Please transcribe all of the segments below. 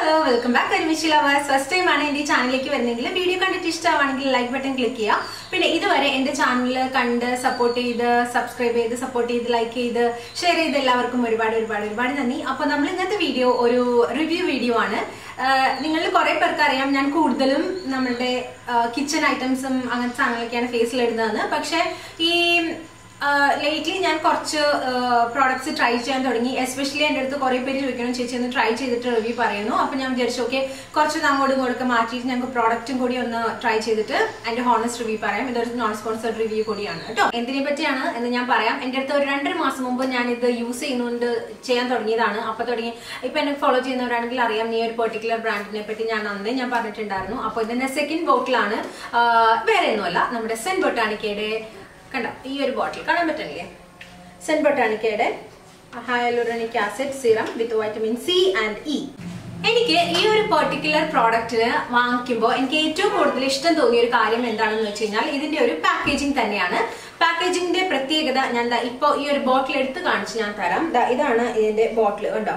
hello welcome back കരിമിഷി lovers first time ആണ് എന്റെ ഈ ചാനലിലേക്ക് വരുന്നെങ്കിൽ വീഡിയോ കണ്ടിട്ട് ഇഷ്ടമാണെങ്കിൽ ലൈക്ക് ബട്ടൺ ക്ലിക്ക് ചെയ്യുക പിന്നെ ഇതുവരെ എന്റെ ചാനൽ കണ്ട് സപ്പോർട്ട് ചെയ്ത് സബ്സ്ക്രൈബ് ചെയ്ത് സപ്പോർട്ട് ചെയ്ത് ലൈക്ക് ചെയ്ത് ഷെയർ ചെയ്ത് എല്ലാവർക്കും ഒരുപാട് ഒരുപാട് ഒരുപാട് നന്ദി അപ്പോൾ നമ്മൾ ഇന്നത്തെ വീഡിയോ ഒരു റിവ്യൂ വീഡിയോ ആണ് നിങ്ങളിൽ കുറെ പേർക്ക് അറിയാം ഞാൻ കൂടുതലും നമ്മളുടെ കിച്ചൺ ഐറ്റംസും അങ്ങനത്തെ സാധനങ്ങളൊക്കെയാണ് ഫേസിൽ ഇടുന്നതെന്ന് പക്ഷെ ഈ ലേറ്റ്ലി ഞാൻ കുറച്ച് പ്രോഡക്ട്സ് ട്രൈ ചെയ്യാൻ തുടങ്ങി എസ്പെഷ്യലി എൻ്റെ അടുത്ത് കുറേ പേര് ചോദിക്കണം ചേച്ചി ഒന്ന് ട്രൈ ചെയ്തിട്ട് റിവ്യൂ പറയുന്നു അപ്പം ഞാൻ വിചാരിച്ചു ഓക്കെ കുറച്ച് അങ്ങോട്ടും ഇങ്ങോട്ടൊക്കെ മാറ്റിയിട്ട് ഞങ്ങൾക്ക് പ്രോഡക്റ്റും കൂടി ഒന്ന് ട്രൈ ചെയ്തിട്ട് എൻ്റെ ഹോണസ്റ്റ് റിവ്യൂ പറയാം ഇതൊരു നോൺ സ്പോൺസർഡ് റിവ്യൂ കൂടിയാണ് കേട്ടോ എന്തിനെ പറ്റിയാണ് എന്ന് ഞാൻ പറയാം എൻ്റെ അടുത്ത് ഒരു രണ്ടര മാസം മുമ്പ് ഞാൻ ഇത് യൂസ് ചെയ്യുന്നുണ്ട് ചെയ്യാൻ തുടങ്ങിയതാണ് അപ്പോൾ തുടങ്ങി ഇപ്പം എന്നെ ഫോളോ ചെയ്യുന്നവരാണെങ്കിൽ അറിയാം നീ ഒരു പെർട്ടിക്കുലർ ബ്രാൻഡിനെ പറ്റി ഞാൻ അന്നേ ഞാൻ പറഞ്ഞിട്ടുണ്ടായിരുന്നു അപ്പോൾ ഇതിൻ്റെ സെക്കൻഡ് ബോട്ടിലാണ് വേറെ ഒന്നുമല്ല നമ്മുടെ സെൻ ബൊട്ടാണിക്കയുടെ കണ്ടോ ഈ ഒരു ബോട്ടിൽ കാണാൻ പറ്റണില്ലേ സെൻ ബൊട്ടാണിക്കയുടെ hyaluronic acid serum with vitamin C and E എനിക്ക് ഈ ഒരു പെർട്ടിക്കുലർ പ്രോഡക്റ്റിന് വാങ്ങിക്കുമ്പോൾ എനിക്ക് ഏറ്റവും കൂടുതൽ ഇഷ്ടം തോന്നിയ ഒരു കാര്യം എന്താണെന്ന് വെച്ച് കഴിഞ്ഞാൽ ഇതിന്റെ ഒരു പാക്കേജിംഗ് തന്നെയാണ് പാക്കേജിംഗിന്റെ പ്രത്യേകത ഞാൻ ഇപ്പോൾ ഈ ഒരു ബോട്ടിൽ എടുത്ത് കാണിച്ച് ഞാൻ തരാം ഇതാണ് ഇതിന്റെ ബോട്ടിൽ കണ്ടോ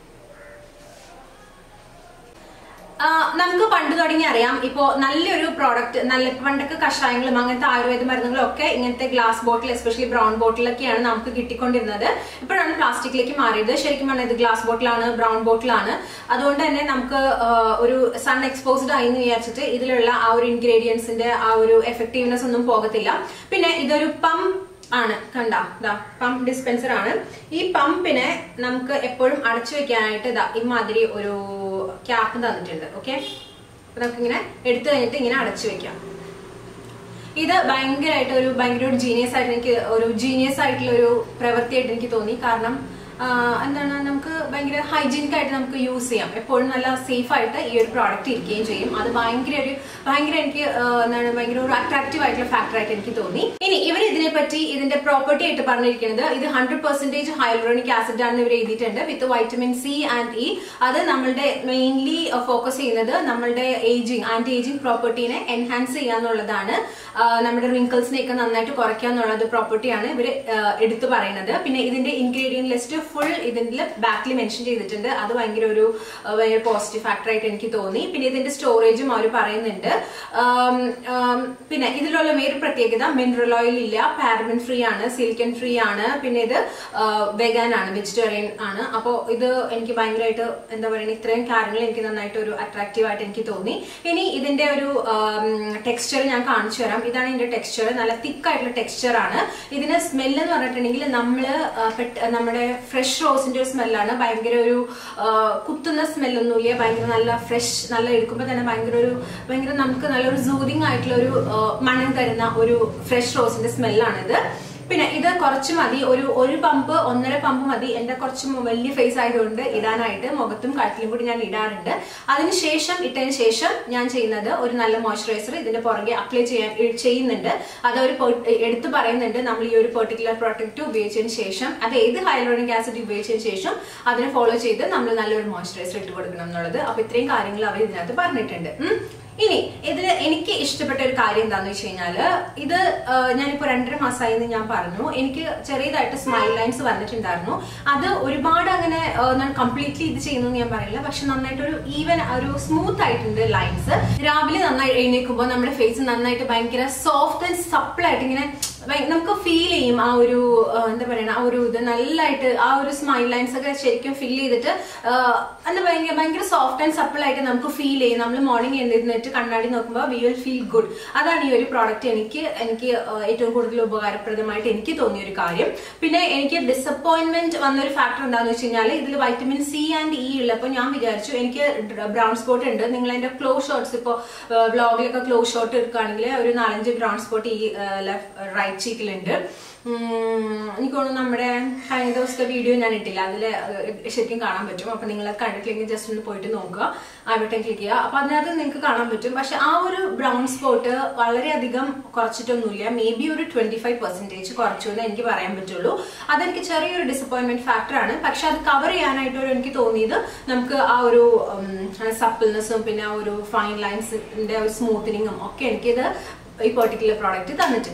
നമുക്ക് പണ്ട് തുടങ്ങി അറിയാം ഇപ്പോൾ നല്ലൊരു പ്രോഡക്റ്റ് നല്ല പണ്ടൊക്കെ കഷായങ്ങളും അങ്ങനത്തെ ആയുർവേദ മരുന്നുകളും ഒക്കെ ഇങ്ങനത്തെ ഗ്ലാസ് ബോട്ടിൽ എസ്പെഷ്യലി ബ്രൗൺ ബോട്ടിലൊക്കെയാണ് നമുക്ക് കിട്ടിക്കൊണ്ടിരുന്നത് ഇപ്പോഴാണ് പ്ലാസ്റ്റിക്കിലേക്ക് മാറിയത് ശരിക്കും പറഞ്ഞാൽ ഇത് ഗ്ലാസ് ബോട്ടിലാണ് ബ്രൗൺ ബോട്ടിലാണ് അതുകൊണ്ട് തന്നെ നമുക്ക് ഒരു സൺ എക്സ്പോസ്ഡ് ആയി എന്ന് വിചാരിച്ചിട്ട് ഇതിലുള്ള ആ ഒരു ഇൻഗ്രീഡിയൻസിന്റെ ആ ഒരു എഫക്റ്റീവ്നെസ് ഒന്നും പോകത്തില്ല പിന്നെ ഇതൊരു പമ്പ് ആണ് കണ്ട ഇതാ പമ്പ് ഡിസ്പെൻസർ ആണ് ഈ പമ്പിനെ നമുക്ക് എപ്പോഴും അടച്ചു വെക്കാനായിട്ട് ഇതാ ഇമാതിരി ഒരു ക്യാപ്പ് തന്നിട്ടുണ്ട് ഓക്കെ അപ്പൊ നമുക്കിങ്ങനെ എടുത്തു കഴിഞ്ഞിട്ട് ഇങ്ങനെ അടച്ചു വെക്കാം ഇത് ഭയങ്കരമായിട്ട് ഒരു ഭയങ്കര ഒരു ജീനിയസ് ആയിട്ട് എനിക്ക് ഒരു ജീനിയസ് ആയിട്ടുള്ള ഒരു പ്രവൃത്തിയായിട്ട് എനിക്ക് തോന്നി കാരണം എന്താണ് നമുക്ക് ഭയങ്കര ഹൈജീനിക് ആയിട്ട് നമുക്ക് യൂസ് ചെയ്യാം എപ്പോഴും നല്ല സേഫ് ആയിട്ട് ഈ ഒരു പ്രോഡക്റ്റ് ഇരിക്കുകയും ചെയ്യും അത് ഭയങ്കര ഒരു ഭയങ്കര എനിക്ക് എന്താണ് ഭയങ്കര ഒരു അട്രാക്റ്റീവ് ആയിട്ടുള്ള ഫാക്ടർ ആയിട്ട് എനിക്ക് തോന്നി ഇനി ഇവർ ഇതിനെ പറ്റി ഇതിന്റെ പ്രോപ്പർട്ടി ആയിട്ട് പറഞ്ഞിരിക്കുന്നത് ഇത് ഹൺഡ്രഡ് പെർസെന്റേജ് ഹൈലോറോണിക് ആസിഡ് ആണ് ഇവർ എഴുതിയിട്ടുണ്ട് with vitamin C and E അത് നമ്മളുടെ മെയിൻലി ഫോക്കസ് ചെയ്യുന്നത് നമ്മളുടെ ഏജിങ് ആന്റി ഏജിങ് പ്രോപ്പർട്ടീനെ എൻഹാൻസ് ചെയ്യാന്നുള്ളതാണ് നമ്മുടെ റിങ്കിൾസിനെയൊക്കെ നന്നായിട്ട് കുറയ്ക്കുക എന്നുള്ളത് പ്രോപ്പർട്ടിയാണ് ഇവർ എടുത്തു പറയുന്നത് പിന്നെ ഇതിന്റെ ഇൻഗ്രീഡിയന്റ് ലിസ്റ്റ് ഫുൾ ഇതിന്റെ ബാക്കിൽ മെൻഷൻ ചെയ്തിട്ടുണ്ട് അത് ഭയങ്കര ഒരു ഭയങ്കര പോസിറ്റീവ് ഫാക്ടർ ആയിട്ട് എനിക്ക് തോന്നി പിന്നെ ഇതിന്റെ സ്റ്റോറേജും അവർ പറയുന്നുണ്ട് പിന്നെ ഇതിലുള്ള വേറെ പ്രത്യേകത മിനറൽ ഓയിൽ ഇല്ല പാരബൻ ഫ്രീ ആണ് സിലിക്കൺ ഫ്രീ ആണ് പിന്നെ ഇത് വെഗാൻ ആണ് വെജിറ്റേറിയൻ ആണ് അപ്പോൾ ഇത് എനിക്ക് ഭയങ്കരമായിട്ട് എന്താ പറയുക ഇത്രയും കാര്യങ്ങൾ എനിക്ക് നന്നായിട്ട് ഒരു അട്രാക്റ്റീവ് ആയിട്ട് എനിക്ക് തോന്നി ഇനി ഇതിന്റെ ഒരു ടെക്സ്ചർ ഞാൻ കാണിച്ചു തരാം ഇതാണ് ഇതിന്റെ ടെക്സ്ചർ നല്ല തിക്കായിട്ടുള്ള ടെക്സ്ചർ ആണ് ഇതിന് സ്മെല്ല് എന്ന് പറഞ്ഞിട്ടുണ്ടെങ്കിൽ നമ്മള് നമ്മുടെ ഫ്രഷ് റോസിന്റെ ഒരു സ്മെല്ലാണ് ഭയങ്കര ഒരു കുത്തുന്ന സ്മെല്ലൊന്നുമില്ല ഭയങ്കര നല്ല ഫ്രഷ് നല്ല എടുക്കുമ്പോൾ തന്നെ ഭയങ്കര ഒരു ഭയങ്കര നമുക്ക് നല്ലൊരു സൂതിങ് ആയിട്ടുള്ള ഒരു മണം തരുന്ന ഒരു ഫ്രഷ് റോസിന്റെ സ്മെല്ലാണിത് പിന്നെ ഇത് കുറച്ച് മതി ഒരു ഒരു പമ്പ് ഒന്നര പമ്പ് മതി എന്റെ കുറച്ച് വലിയ ഫേസ് ആയതുകൊണ്ട് ഇടാനായിട്ട് മുഖത്തും കഴുത്തിലും കൂടി ഞാൻ ഇടാറുണ്ട് അതിനുശേഷം ഇട്ടതിന് ശേഷം ഞാൻ ചെയ്യുന്നത് ഒരു നല്ല മോയ്സ്ചറൈസർ ഇതിന്റെ പുറകെ അപ്ലൈ ചെയ്യാൻ ചെയ്യുന്നുണ്ട് അത് ഒരു എടുത്തു പറയുന്നുണ്ട് നമ്മൾ ഈ ഒരു പെർട്ടിക്കുലർ പ്രോഡക്റ്റ് ഉപയോഗിച്ചതിന് ശേഷം അത് ഏത് ഹൈലോണിക് ആസിഡ് ഉപയോഗിച്ചതിന് ശേഷം അതിനെ ഫോളോ ചെയ്ത് നമ്മൾ നല്ലൊരു മോയ്സ്ചറൈസർ ഇട്ട് കൊടുക്കണം എന്നുള്ളത് അപ്പൊ ഇത്രയും കാര്യങ്ങൾ അവർ ഇതിനകത്ത് പറഞ്ഞിട്ടുണ്ട് ഇനി ഇതിൽ എനിക്ക് ഇഷ്ടപ്പെട്ട ഒരു കാര്യം എന്താന്ന് വെച്ച് കഴിഞ്ഞാല് ഇത് ഞാനിപ്പോ രണ്ടര മാസമായി എന്ന് ഞാൻ പറഞ്ഞു എനിക്ക് ചെറിയതായിട്ട് സ്മൈൽ ലൈൻസ് വന്നിട്ടുണ്ടായിരുന്നു അത് ഒരുപാട് അങ്ങനെ ഞാൻ കംപ്ലീറ്റ്ലി ഇത് ചെയ്യുന്നു ഞാൻ പറയില്ല പക്ഷെ നന്നായിട്ട് ഒരു ഈവൻ ഒരു സ്മൂത്ത് ആയിട്ടുണ്ട് ലൈൻസ് രാവിലെ നന്നായി എഴുന്നേൽക്കുമ്പോൾ നമ്മുടെ ഫേസ് നന്നായിട്ട് ഭയങ്കര സോഫ്റ്റ് ആൻഡ് സപ്പിൾ ആയിട്ട് ഇങ്ങനെ നമുക്ക് ഫീൽ ചെയ്യും ആ ഒരു എന്താ പറയുക ആ ഒരു ഇത് നല്ലതായിട്ട് ആ ഒരു സ്മൈൽ ലൈൻസ് ഒക്കെ ശരിക്കും ഫിൽ ചെയ്തിട്ട് എന്താ ഭയങ്കര ഭയങ്കര സോഫ്റ്റ് ആൻഡ് സപ്പിൾ ആയിട്ട് നമുക്ക് ഫീൽ ചെയ്യും നമ്മൾ മോർണിംഗ് എഴുന്നേറ്റ് കണ്ണാടി നോക്കുമ്പോൾ വി വിൽ ഫീൽ ഗുഡ് അതാണ് ഈ ഒരു പ്രോഡക്റ്റ് എനിക്ക് എനിക്ക് ഏറ്റവും കൂടുതൽ ഉപകാരപ്രദമായിട്ട് എനിക്ക് തോന്നിയ ഒരു കാര്യം പിന്നെ എനിക്ക് ഡിസപ്പോയിന്റ്മെന്റ് വന്നൊരു ഫാക്ടർ എന്താണെന്ന് വെച്ച് കഴിഞ്ഞാൽ ഇതിൽ വൈറ്റമിൻ സി ആൻഡ് ഇ ഉള്ളപ്പോൾ ഞാൻ വിചാരിച്ചു എനിക്ക് ബ്രൗൺ സ്പോട്ട് ഉണ്ട് നിങ്ങൾ എന്റെ ക്ലോ ഷോട്ട്സ് ഇപ്പോൾ വ്ളോഗിലൊക്കെ ക്ലോ ഷോട്ട് എടുക്കുകയാണെങ്കിൽ ഒരു നാലഞ്ച് ബ്രൗൺ സ്പോട്ട് ഈ ലെഫ്റ്റ് റൈറ്റ് ചീക്കിലുണ്ട് എനിക്ക് തോന്നുന്നു നമ്മുടെ കഴിഞ്ഞ ദിവസത്തെ വീഡിയോ ഞാൻ ഇട്ടില്ല അതിൽ ശരിക്കും കാണാൻ പറ്റും അപ്പൊ നിങ്ങൾ കണ്ടിട്ടില്ലെങ്കിൽ ജസ്റ്റ് ഒന്ന് പോയിട്ട് നോക്കുക ആ ബട്ടൺ ക്ലിക്ക് ചെയ്യുക അപ്പൊ അതിനകത്ത് നിങ്ങൾക്ക് കാണാൻ പറ്റും പക്ഷെ ആ ഒരു ബ്രൗൺ സ്പോട്ട് വളരെയധികം കുറച്ചിട്ടൊന്നുമില്ല മേ ബി ഒരു ട്വന്റി ഫൈവ് പെർസെന്റേജ് കുറച്ചു എന്ന് എനിക്ക് പറയാൻ പറ്റുള്ളൂ അതെനിക്ക് ചെറിയൊരു ഡിസപ്പോയിന്റ്മെന്റ് ഫാക്ടറാണ് പക്ഷെ അത് കവർ ചെയ്യാനായിട്ട് ഒരു എനിക്ക് തോന്നിയത് നമുക്ക് ആ ഒരു സപ്പിൾനെസ്സും പിന്നെ ആ ഒരു ഫൈൻ ലൈൻസിന്റെ ഒരു സ്മൂത്തനിങ്ങും ഒക്കെ എനിക്കിത് ഈ പെർട്ടിക്കുലർ പ്രോഡക്റ്റ് തന്നിട്ടുണ്ട്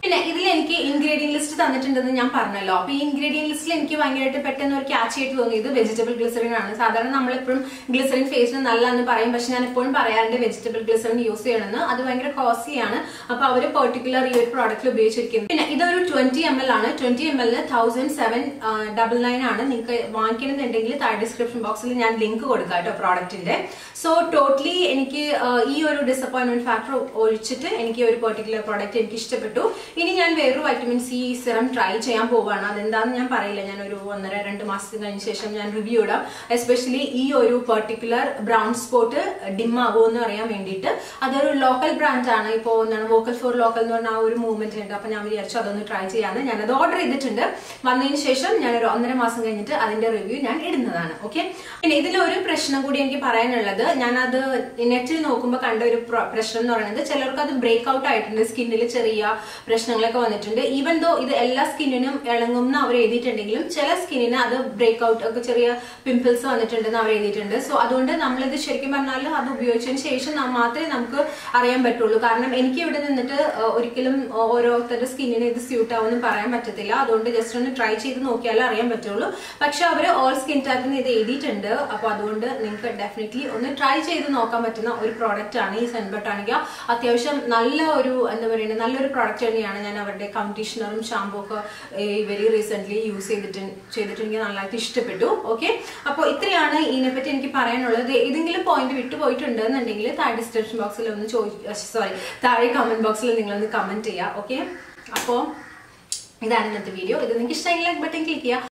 പിന്നെ ഇതിൽ എനിക്ക് ഇൻഗ്രീഡിയൻ ലിസ്റ്റ് തന്നിട്ടുണ്ടെന്ന് ഞാൻ പറഞ്ഞല്ലോ അപ്പൊ ഈ ഇൻഗ്രീഡിയൻ ലിസ്റ്റിൽ എനിക്ക് ഭയങ്കരമായിട്ട് പെട്ടെന്ന് ഒരു ക്യാച്ച് ആയിട്ട് തോന്നിയത് വെജിറ്റബിൾ ഗ്ലിസറിൻ ആണ് സാധാരണ നമ്മളെപ്പോഴും ഗ്ലിസറിൻ ഫേസിന് നല്ലതെന്ന് പറയും പക്ഷെ ഞാൻ എപ്പോഴും പറയാറുണ്ട് വെജിറ്റബിൾ ഗ്ലിസറിൻ യൂസ് ചെയ്യണമെന്ന് അത് ഭയങ്കര കോസ്റ്റ്ലി ആണ് അപ്പൊ അവര് പെർട്ടിക്കുലർ ഈ ഒരു പ്രോഡക്റ്റിൽ ഉപയോഗിച്ചിരിക്കുന്നത് പിന്നെ ഇതൊരു ട്വന്റി എം എൽ ആണ് ട്വന്റി എം എല്ലിന് തൗസൻഡ് സെവൻ ഡബിൾ നയൻ ആണ് നിങ്ങൾക്ക് വാങ്ങിക്കണമെന്നുണ്ടെങ്കിൽ താഴെ ഡിസ്ക്രിപ്ഷൻ ബോക്സിൽ ഞാൻ ലിങ്ക് കൊടുക്കാം കേട്ടോ പ്രോഡക്റ്റിന്റെ സോ ടോട്ടലി എനിക്ക് ആ, ഈ ഒരു ഡിസപ്പോയിന്റ്മെന്റ് ഫാക്ടർ ഒഴിച്ചിട്ട് എനിക്ക് ഒരു പെർട്ടിക്കുലർ പ്രോഡക്റ്റ് എനിക്ക് ഇഷ്ടപ്പെട്ടു ഇനി ഞാൻ വേറൊരു വൈറ്റമിൻ സി സിറം ട്രൈ ചെയ്യാൻ പോവാണ് അതെന്താന്ന് ഞാൻ പറയില്ല ഞാൻ ഒരു ഒന്നര രണ്ട് മാസത്തിന് കഴിഞ്ഞ ശേഷം ഞാൻ റിവ്യൂ ഇടാം എസ്പെഷ്യലി ഈ ഒരു പെർട്ടിക്കുലർ ബ്രൗൺ സ്പോട്ട് ഡിം ആകുമോ എന്ന് അറിയാൻ വേണ്ടിയിട്ട് അതൊരു ലോക്കൽ ബ്രാൻഡ് ആണ് ഇപ്പോൾ എന്താണ് വോക്കൽ ഫോർ ലോക്കൽ എന്ന് പറഞ്ഞ ആ ഒരു മൂവ്മെന്റ് ഉണ്ട് അപ്പൊ ഞാൻ വിചാരിച്ചു അതൊന്ന് ട്രൈ ചെയ്യാന്ന് ഞാനത് ഓർഡർ ചെയ്തിട്ടുണ്ട് വന്നതിന് ശേഷം ഞാൻ ഒരു ഒന്നര മാസം കഴിഞ്ഞിട്ട് അതിന്റെ റിവ്യൂ ഞാൻ ഇടുന്നതാണ് ഓക്കെ പിന്നെ ഇതിലൊരു പ്രശ്നം കൂടി എനിക്ക് പറയാനുള്ളത് ഞാനത് നെറ്റിൽ നോക്കുമ്പോൾ കണ്ട ഒരു പ്ര- പ്രശ്നം എന്ന് പറയുന്നത് ചിലർക്ക് അത് ബ്രേക്ക് ഔട്ട് ആയിട്ടുണ്ട് സ്കിന്നിൽ ചെറിയ പ്രശ്നങ്ങളൊക്കെ വന്നിട്ടുണ്ട് ഈവൻ ദോ ഇത് എല്ലാ സ്കിന്നിനും ഇളങ്ങും എന്ന് അവർ എഴുതിയിട്ടുണ്ടെങ്കിലും ചില സ്കിന്നിന് അത് ബ്രേക്ക് ഔട്ട് ഒക്കെ ചെറിയ പിമ്പിൾസ് വന്നിട്ടുണ്ടെന്ന് അവർ എഴുതിയിട്ടുണ്ട് സോ അതുകൊണ്ട് നമ്മളിത് ശരിക്കും പറഞ്ഞാൽ അത് ഉപയോഗിച്ചതിന് ശേഷം ന- മാത്രമേ നമുക്ക് അറിയാൻ പറ്റുള്ളൂ കാരണം എനിക്ക് ഇവിടെ നിന്നിട്ട് ഏഹ്, ഒരിക്കലും ഓരോരുത്തരുടെ സ്കിന്നിന് ഇത് സ്യൂട്ട് ആവുമെന്ന് പറയാൻ പറ്റത്തില്ല അതുകൊണ്ട് ജസ്റ്റ് ഒന്ന് ട്രൈ ചെയ്ത് നോക്കിയാലേ അറിയാൻ പറ്റുള്ളൂ പക്ഷെ അവർ ഓൾ സ്കിൻ ടൈപ്പിന് ഇത് എഴുതിയിട്ടുണ്ട് അപ്പൊ അതുകൊണ്ട് നിങ്ങൾക്ക് ഡെഫിനറ്റ്ലി ഒന്ന് ട്രൈ ചെയ്ത് നോക്കാൻ പറ്റുന്ന ഒരു പ്രോഡക്റ്റ് ആണ് ഈ സെൻബട്ടാണിക്ക അത്യാവശ്യം നല്ല ഒരു എന്താ പറയുക നല്ലൊരു പ്രോഡക്റ്റ് തന്നെയാണ് ഞാൻ അവരുടെ കണ്ടീഷണറും ഷാമ്പൂ ഒക്കെ വെരി റീസെന്റ് യൂസ് ചെയ്തിട്ട് ചെയ്തിട്ട് എനിക്ക് നല്ലതായിട്ട് ഇഷ്ടപ്പെട്ടു ഓക്കെ അപ്പോൾ ഇത്രയാണ് ഇതിനെപ്പറ്റി എനിക്ക് പറയാനുള്ളത് ഏതെങ്കിലും പോയിന്റ് വിട്ടുപോയിട്ടുണ്ട് എന്നുണ്ടെങ്കിൽ താഴെ ഡിസ്ക്രിപ്ഷൻ ബോക്സിൽ ഒന്ന് ചോദിക്കുക സോറി താഴെ കമന്റ് ബോക്സിൽ നിങ്ങളൊന്ന് കമന്റ് ചെയ്യുക ഓക്കെ അപ്പോൾ ഇതാണ് ഇന്നത്തെ വീഡിയോ ഇത് നിങ്ങൾക്ക് ഇഷ്ടമെങ്കിൽ ലൈക്ക് ബട്ടൺ ക്ലിക്ക് ചെയ്യുക